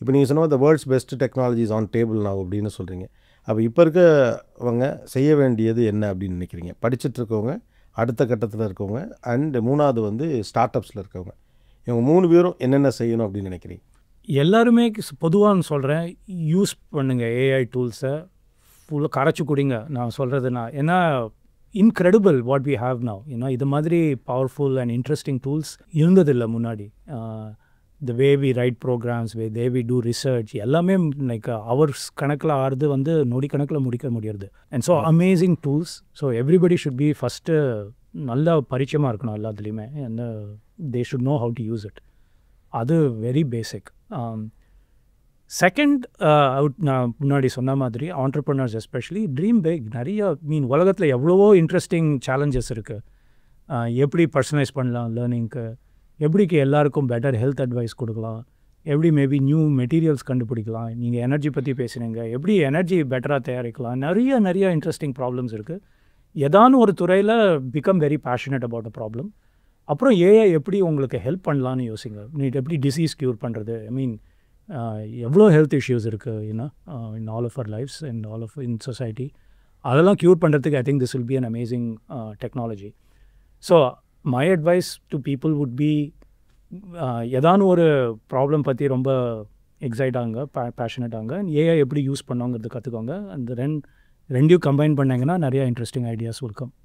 இப்போ நீங்கள் சொன்ன the world's best technologies on table now அப்படின்னு சொல்கிறீங்க அப்போ இப்போ இருக்கவங்க செய்ய வேண்டியது என்ன அப்படின்னு நினைக்கிறீங்க படிச்சுட்டு இருக்கவங்க அடுத்த கட்டத்தில் இருக்கவங்க அண்ட் மூணாவது வந்து ஸ்டார்ட் அப்ஸில் இருக்கவங்க இவங்க மூணு பேரும் என்னென்ன செய்யணும் அப்படின்னு நினைக்கிறீங்க எல்லாருமே பொதுவாக சொல்கிறேன் யூஸ் பண்ணுங்கள் ஏஐ டூல்ஸை ஃபுல்லாக கரைச்சி குடிங்க நான் சொல்கிறது நான் ஏன்னா incredible what we have now ஏன்னா இது மாதிரி பவர்ஃபுல் அண்ட் இன்ட்ரெஸ்டிங் டூல்ஸ் இருந்ததில்லை முன்னாடி the way we write programs way they we do research எல்லாமே லைக் ஹவர்ஸ் கணக்கில் ஆறுது வந்து நொடி கணக்கில் முடிக்க முடியாது and so amazing tools so everybody should be first நல்ல பரிச்சயமாக இருக்கணும் எல்லாத்துலேயுமே and they should know how to use it அது வெரி பேசிக் செகண்ட் அவுட் நான் முன்னாடி சொன்ன மாதிரி ஆண்டர்பனர்ஸ் எஸ்பெஷலி ட்ரீம் பேக் நிறைய மீன் உலகத்தில் எவ்வளவோ இன்ட்ரெஸ்டிங் சேலஞ்சஸ் இருக்குது எப்படி பர்சனலைஸ் பண்ணலாம் லேர்னிங்க்கு எப்படிக்கு எல்லாருக்கும் பெட்டர் ஹெல்த் அட்வைஸ் கொடுக்கலாம் எப்படி மேபி நியூ மெட்டீரியல்ஸ் கண்டுபிடிக்கலாம் நீங்கள் எனர்ஜி பற்றி பேசுனீங்க எப்படி எனர்ஜி பெட்டராக தயாரிக்கலாம் நிறைய நிறைய இன்ட்ரெஸ்டிங் ப்ராப்ளம்ஸ் இருக்குது ஏதானும் ஒரு துறையில் become very passionate about a problem அப்புறம் ஏஐ எப்படி உங்களுக்கு ஹெல்ப் பண்ணலான்னு யோசிங்க நீ எப்படி டிசீஸ் க்யூர் பண்ணுறது ஐ மீன் எவ்வளோ ஹெல்த் இஷ்யூஸ் இருக்குது you know in all of our lives and all of in society அதெல்லாம் க்யூர் பண்ணுறதுக்கு I think this will be an amazing technology so my advice to people would be ஏதானும் ஒரு problem பற்றி ரொம்ப excite ஆகுங்க பே passionate ஆகுங்க ஏஐ எப்படி யூஸ் பண்ணோங்கிறது கற்றுக்கோங்க அந்த ரெண்டு ரெண்டையும் கம்பைன் பண்ணாங்கன்னா நிறையா இன்ட்ரெஸ்டிங் ஐடியாஸ் will come